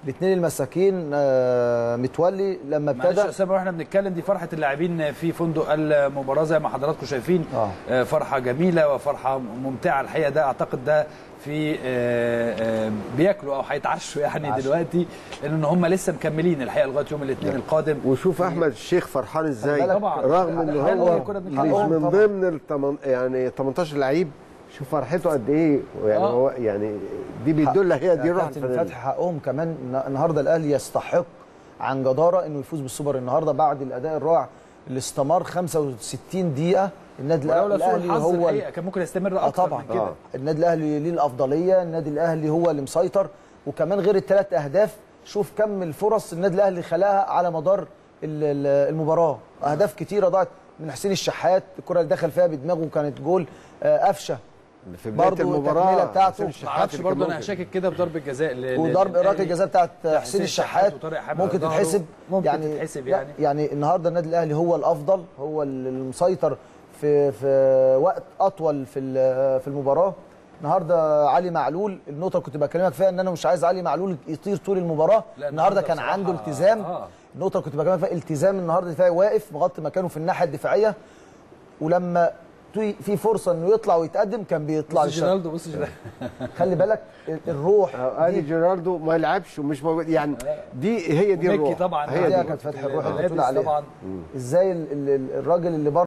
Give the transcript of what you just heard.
الاثنين المساكين آه، متولي لما معلش يا ابتدى اسامه واحنا بنتكلم دي فرحه اللاعبين في فندق المباراه زي ما حضراتكم شايفين آه. آه، فرحه جميله وفرحه ممتعه الحقيقه ده اعتقد ده في آه، آه، بياكلوا او هيتعشوا يعني عشوا. دلوقتي لان هم لسه مكملين الحقيقه لغايه يوم الاثنين القادم وشوف احمد الشيخ فرحان ازاي بالك طبعا. رغم ان حلو هو كنا مش بنتكلم. من طبعا. ضمن التمن يعني 18 لعيب شوف فرحته قد ايه يعني آه. هو يعني دي بيدل هي دي يا روح كابتن الفنان فتحي حقهم كمان الن- النهارده الاهلي يستحق عن جداره انه يفوز بالسوبر النهارده بعد الاداء الرائع اللي استمر 65 دقيقه النادي ولولا سوء الاهلي الحظ هو ال- الحقيقه كان ممكن يستمر اه اكتر طبعا من كده آه. النادي الاهلي ليه الافضليه النادي الاهلي هو اللي مسيطر وكمان غير الثلاث اهداف شوف كم الفرص النادي الاهلي خلاها على مدار ال- ال- المباراه اهداف كتيره ضاعت من حسين الشحات الكره اللي دخل فيها بدماغه كانت جول آه، قفشه في بدايه برضو المباراه التكملة بتاعته. حسين الشحات ما اعرفش اللي كان برضه انا ممكن. هشاكك كده بضربه جزاء ل- ل- وضرب للأهلي. ركله الجزاء بتاعت حسين الشحات وطارق حامد ممكن ظهره. تتحسب ممكن يعني تتحسب يعني يعني النهارده النادي الاهلي هو الافضل هو المسيطر في في وقت اطول في ال- في المباراه النهارده علي معلول النقطه اللي كنت بكلمك فيها ان انا مش عايز علي معلول يطير طول المباراه لا، النهارده النهاردة كان بصراحة عنده التزام آه. النقطه اللي كنت بكلمك فيها التزام النهارده دفاعي واقف مغطي مكانه في الناحيه الدفاعيه ولما في في فرصه انه يطلع ويتقدم كان بيطلع بص للشط جيرالدو بص جيرالدو خلي بالك الروح آه، ادي دي جيرالدو ما يلعبش ومش موجود يعني دي هي دي وميكي الروح طبعا هي دي دي كانت فتح الروح اللي لابس بتقول عليها طبعا ازاي ال- ال- الراجل اللي بره